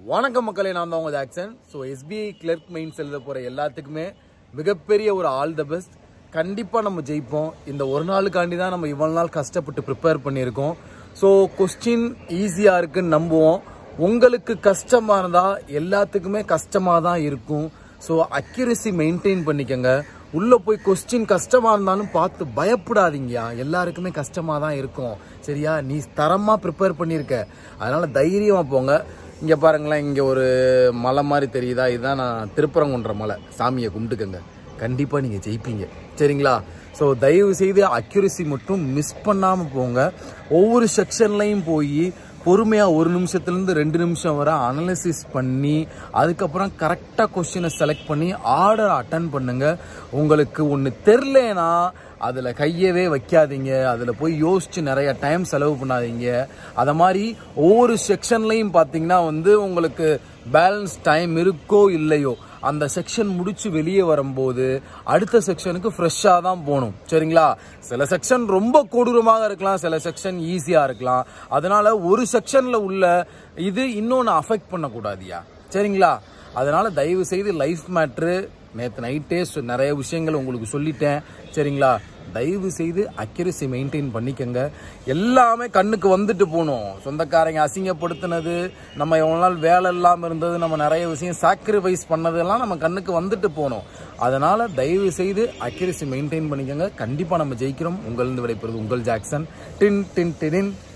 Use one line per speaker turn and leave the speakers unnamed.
வணக்கம் மக்களே நான் தான் உங்க Jackson so SBI clerk mains எழுத போற எல்லாத்துக்குமே மிகப்பெரிய ஒரு ஆல் த பெஸ்ட் கண்டிப்பா நம்ம ஜெயிப்போம் இந்த ஒரு நாளுக்காண்டி தான் நம்ம இவ்வளவு நாள் கஷ்டப்பட்டு ப்ரிப்பேர் பண்ணியிருக்கோம் ஸோ கொஸ்டின் ஈஸியா இருக்குன்னு நம்புவோம் உங்களுக்கு கஷ்டமா இருந்தா எல்லாத்துக்குமே கஷ்டமா தான் இருக்கும் ஸோ அக்யூரசி மெயின்டைன் பண்ணிக்கங்க உள்ள போய் கொஸ்டின் கஷ்டமா இருந்தாலும் பார்த்து பயப்படாதீங்கயா எல்லாருக்குமே கஷ்டமா தான் இருக்கும் சரியா நீ தரமா ப்ரிப்பேர் பண்ணியிருக்க அதனால தைரியமா போங்க இங்க பாருங்களேன் இங்க ஒரு மலை மாதிரி தெரியுதா இதுதான் நான் திருப்பரங்குன்ற மலை சாமியை கும்பிட்டுக்கங்க கண்டிப்பா நீங்க ஜெயிப்பீங்க சரிங்களா ஸோ தயவு செய்து அக்யூரசி மட்டும் மிஸ் பண்ணாம போங்க ஒவ்வொரு செக்ஷன்லையும் போய் பொறுமையா ஒரு நிமிஷத்துல இருந்து ரெண்டு நிமிஷம் வரை அனலிசிஸ் பண்ணி அதுக்கப்புறம் கரெக்டா கொஸ்டினை செலக்ட் பண்ணி ஆர்டர் அட்டன் பண்ணுங்க உங்களுக்கு ஒன்று தெரிலனா அதுல கையவே வைக்காதீங்க அதுல போய் யோசிச்சு நிறைய டைம் செலவு பண்ணாதீங்க அத மாதிரி ஒவ்வொரு செக்ஷன்லையும் பாத்தீங்கன்னா வந்து உங்களுக்கு பேலன்ஸ் டைம் இருக்கோ இல்லையோ அந்த செக்ஷன் முடிச்சு வெளியே வரும்போது அடுத்த செக்ஷனுக்கு ஃப்ரெஷ்ஷாக தான் போகணும் சரிங்களா சில செக்ஷன் ரொம்ப கொடூரமாக இருக்கலாம் சில செக்ஷன் ஈஸியாக இருக்கலாம் அதனால ஒரு செக்ஷனில் உள்ள இது இன்னொன்று அஃபெக்ட் பண்ணக்கூடாதியா சரிங்களா அதனால தயவு செய்து லைஃப் மேட்ரு நேற்று நைட்டே சொ- நிறைய விஷயங்கள் உங்களுக்கு சொல்லிட்டேன் சரிங்களா தயவு செய்து அக்யூரசி மெயின்டைன் பண்ணிக்கங்க எல்லாமே கண்ணுக்கு வந்துட்டு போகணும் சொந்தக்காரங்க அசிங்கப்படுத்தினது நம்ம எவ்வளோ நாள் வேலை இல்லாமல் இருந்தது நம்ம நிறைய விஷயம் சாக்ரிஃபைஸ் பண்ணதெல்லாம் நம்ம கண்ணுக்கு வந்துட்டு போகணும் அதனால தயவு செய்து அக்யூரசி மெயின்டைன் பண்ணிக்கங்க கண்டிப்பாக நம்ம ஜெயிக்கிறோம் உங்களிருந்து விடைபெறுவது உங்கள் ஜாக்சன் டின் டின் டின்